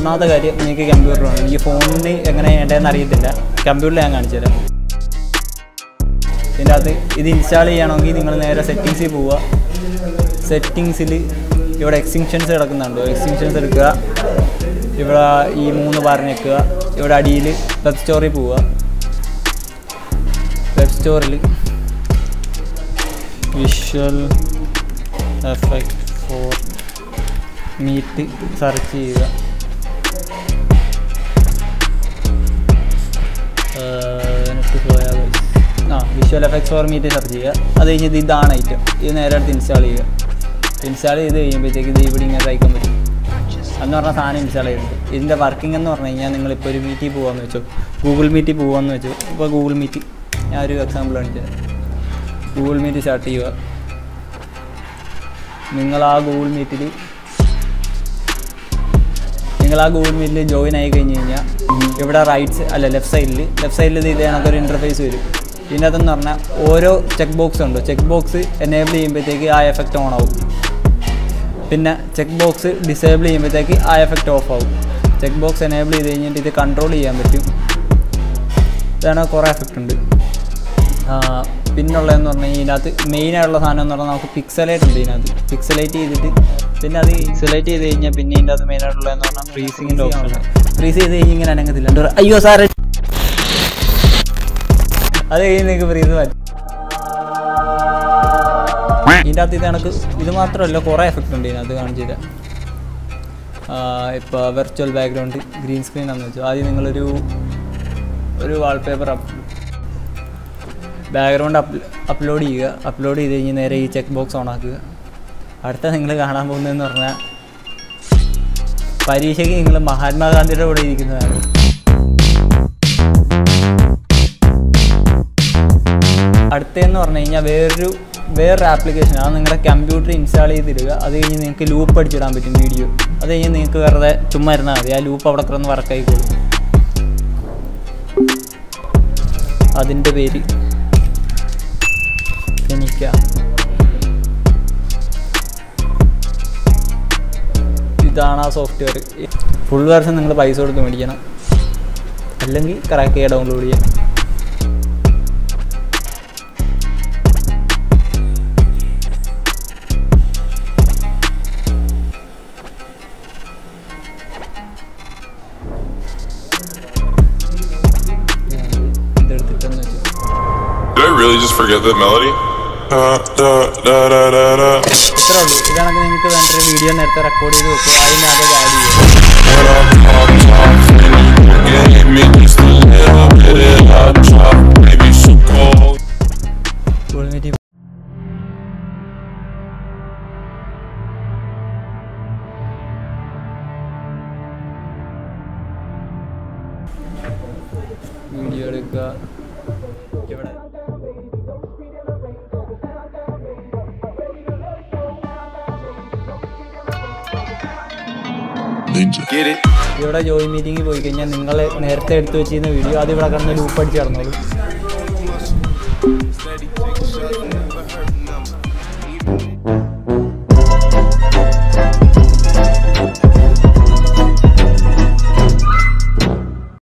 ഒന്നാമത്തെ കാര്യം നിങ്ങൾക്ക് കമ്പ്യൂട്ടർ വേണം എനിക്ക് ഫോണിന് എങ്ങനെ വേണ്ടതെന്ന് അറിയത്തില്ല കമ്പ്യൂട്ടറിൽ ഞാൻ കാണിച്ചു തരാം ഇതിൻ്റെ അകത്ത് ഇത് ഇൻസ്റ്റാൾ ചെയ്യണമെങ്കിൽ നിങ്ങൾ നേരെ സെറ്റിങ്സിൽ പോവുക സെറ്റിങ്സിൽ ഇവിടെ എക്സ്റ്റിങ്ഷൻസ് കിടക്കുന്നുണ്ടോ എക്സ്റ്റിങ്ഷൻസ് എടുക്കുക ഇവിടെ ഈ മൂന്ന് ബാർ ഞെക്കുക ഇവിടെ അടിയിൽ വെബ് സ്റ്റോറിൽ പോവുക വെബ് സ്റ്റോറിൽ visual effect for meet search ചെയ്യുക എന്നിട്ട് പോയാൽ ആ visual effects for meet search ചെയ്യുക അത് കഴിഞ്ഞ് ഇത് ഇതാണ് ഐറ്റം ഇത് നേരെ അടുത്ത് ഇൻസ്റ്റാൾ ചെയ്യുക ഇൻസ്റ്റാൾ ചെയ്ത് കഴിയുമ്പോഴത്തേക്ക് ഇത് ഇവിടെ ഇങ്ങനെ അയക്കാൻ പറ്റും എന്ന് പറഞ്ഞാൽ സാധനം ഇൻസ്റ്റാൾ ചെയ്തിട്ട് ഇതിൻ്റെ വർക്കിംഗ് എന്ന് പറഞ്ഞു കഴിഞ്ഞാൽ നിങ്ങളിപ്പോൾ ഒരു മീറ്റിൽ പോകാമെന്ന് വെച്ചോ ഗൂഗിൾ മീറ്റിൽ പോകാമെന്ന് വെച്ചോ ഇപ്പോൾ ഗൂഗിൾ മീറ്റ് ഞാൻ ഒരു എക്സാമ്പിൾ കാണിച്ചത് ഗൂഗിൾ മീറ്റ് സ്റ്റാർട്ട് ചെയ്യുക നിങ്ങൾ ആ ഗൂഗിൾ മീറ്റിൽ നിങ്ങൾ ആ ഗൂഗിൾ മീറ്റിൽ ജോയിൻ ആയി കഴിഞ്ഞ് കഴിഞ്ഞാൽ ഇവിടെ റൈറ്റ് അല്ല ലെഫ്റ്റ് സൈഡിൽ ലെഫ്റ്റ് സൈഡിൽ ഇത് ഇതേ കണക്കൊരു ഇൻ്റർഫേസ് വരും ഇതിൻ്റെ അകത്തെന്ന് പറഞ്ഞാൽ ഓരോ ചെക്ക് ബോക്സ് ഉണ്ട് ചെക്ക് ബോക്സ് എനേബിൾ ചെയ്യുമ്പോഴത്തേക്ക് ആ എഫക്റ്റ് ഓൺ ആവും പിന്നെ ചെക്ക് ബോക്സ് ഡിസേബിൾ ചെയ്യുമ്പോഴത്തേക്ക് ആ എഫക്റ്റ് ഓഫ് ആവും ചെക്ക് ബോക്സ് എനേബിൾ ചെയ്ത് കഴിഞ്ഞിട്ട് ഇത് കൺട്രോൾ ചെയ്യാൻ പറ്റും ഇതാണ് കുറേ എഫക്റ്റ് ഉണ്ട് ആ, പിന്നുള്ളതെന്ന് പറഞ്ഞാൽ ഇതിനകത്ത് മെയിനായിട്ടുള്ള സാധനം എന്ന് പറഞ്ഞാൽ നമുക്ക് പിക്സലേറ്റ് ഉണ്ട് ഇതിനകത്ത് പിക്സലേറ്റ് ചെയ്തിട്ട് പിന്നെ അത് പിക്സലേറ്റ് ചെയ്ത് കഴിഞ്ഞാൽ പിന്നെ ഇതിൻ്റെ അകത്ത് മെയിനായിട്ടുള്ളതെന്ന് പറഞ്ഞാൽ ഫ്രീസിങ്ങിൻ്റെ ഓപ്ഷൻ ഫ്രീസ് ചെയ്ത് കഴിഞ്ഞ് ഇങ്ങനെ അനങ്ങത്തില്ല എന്താ പറയുക അയ്യോ സാറേ അത് കഴിഞ്ഞ് നിങ്ങൾക്ക് ഫ്രീസ് പറ്റും ഇതിൻ്റെ അകത്ത് ഇത് കണക്ക് ഇത് മാത്രമല്ല കുറേ എഫക്റ്റ് ഉണ്ട് ഇതിനകത്ത് കാണിച്ചു തരാം ഇപ്പോൾ വെർച്വൽ ബാക്ക്ഗ്രൗണ്ട് ഗ്രീൻ സ്ക്രീൻ ആണെന്ന് വെച്ചാൽ ആദ്യം നിങ്ങളൊരു ഒരു wallpaper up background up upload ചെയ്യുക അപ്ലോഡ് ചെയ്ത് കഴിഞ്ഞ് നേരെ ഈ ചെക്ക് ബോക്സ് ഓൺ ആക്കുക അടുത്ത നിങ്ങൾ കാണാൻ പോകുന്നതെന്ന് പറഞ്ഞാൽ പരീക്ഷയ്ക്ക് നിങ്ങൾ മഹാത്മാഗാന്ധിയുടെ കൂടെ ഇരിക്കുന്നതാണ് അടുത്തതെന്ന് പറഞ്ഞു കഴിഞ്ഞാൽ വേറൊരു വേറൊരു ആപ്ലിക്കേഷൻ അത് നിങ്ങളുടെ കമ്പ്യൂട്ടർ ഇൻസ്റ്റാൾ ചെയ്തിടുക അത് കഴിഞ്ഞ് നിങ്ങൾക്ക് ലൂപ്പ് അടിച്ചിടാൻ പറ്റും വീഡിയോ അത് കഴിഞ്ഞ് നിങ്ങൾക്ക് വെറുതെ ചുമ്മാ ഇരുന്നാൽ മതി ആ ലൂപ്പ് അവിടെ കിടന്ന് വർക്കായിക്കോളും അതിൻ്റെ പേര് ഫെനിക്ക ഇതാണ് ആ സോഫ്റ്റ്വെയർ ഫുൾ വേർഷൻ നിങ്ങൾ പൈസ കൊടുത്ത് മേടിക്കണം അല്ലെങ്കിൽ ക്രാക്ക് ചെയ്യുക ഡൗൺലോഡ് ചെയ്യാം ഇതെടുത്തിട്ടെന്ന് വെച്ചു Did I really just forget that melody? Da, da, da, da, da, da. ഇത്രേ ഉള്ളൂ ഇതാണെങ്കിൽ നിങ്ങൾക്ക് വേണ്ട ഒരു വീഡിയോ നേരത്തെ റെക്കോർഡ് ചെയ്ത് വെക്കുക അതിനകത്ത് ആഡ് ചെയ്യുക What up, pop, top, Fanny? Gave me just a little bit of hot chop. Maybe so cold. കുളിമിറ്റി വീഡിയോ എടുക്കുക ഇവിടെ Get it? ഇവിടെ ജോയിൻ മീറ്റിംഗിൽ പോയി കഴിഞ്ഞാൽ നിങ്ങൾ നേരത്തെ എടുത്തു വെച്ചിരുന്ന വീഡിയോ അത് ഇവിടെ കിടന്ന് ലൂപ്പ് അടിച്ച് കിടന്നോളൂ